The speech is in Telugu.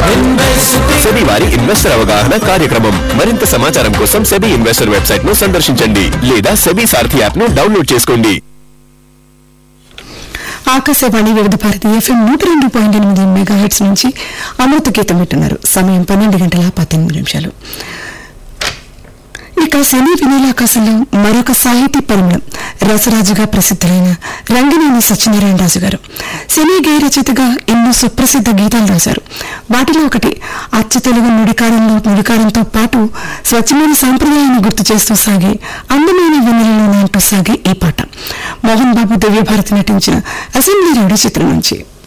సెబీ వారి ఇన్వెస్టర్ అవగాహన కార్యక్రమం మరింత సమాచారం కోసం సెబీ ఇన్వెస్టర్ వెబ్సైట్ ను సందర్శించండి లేదా సెబీ సారథి యాప్ ను డౌన్లోడ్ చేసుకోండి ఆకాశవాణి వివిధ భారతి ఎఫ్ఎం నూట రెండు పాయింట్ ఎనిమిది మెగా హెడ్స్ నుంచి అమృత గీతం వింటున్నారు సమయం పన్నెండు గంటల పద్దెనిమిది నిమిషాలు ఇక సినీ వినీలాకాశంలో మరొక సాహితీ పరిమళం రసరాజుగా ప్రసిద్ధులైన రంగనేని సత్యనారాయణ రాజు గారు సినీ గేయ రచయితగా ఎన్నో సుప్రసిద్ధ గీతాలు రాశారు వాటిలో ఒకటి అచ్చ తెలుగు నుడికారంలో నుడికారంతో పాటు స్వచ్ఛమైన సాంప్రదాయాన్ని గుర్తు చేస్తూ సాగే అందమైన వెన్నెలలోనే అంటూ సాగే ఈ పాట మోహన్ బాబు దివ్యభారతి నటించిన అసెంబ్లీ రెండు చిత్రం నుంచి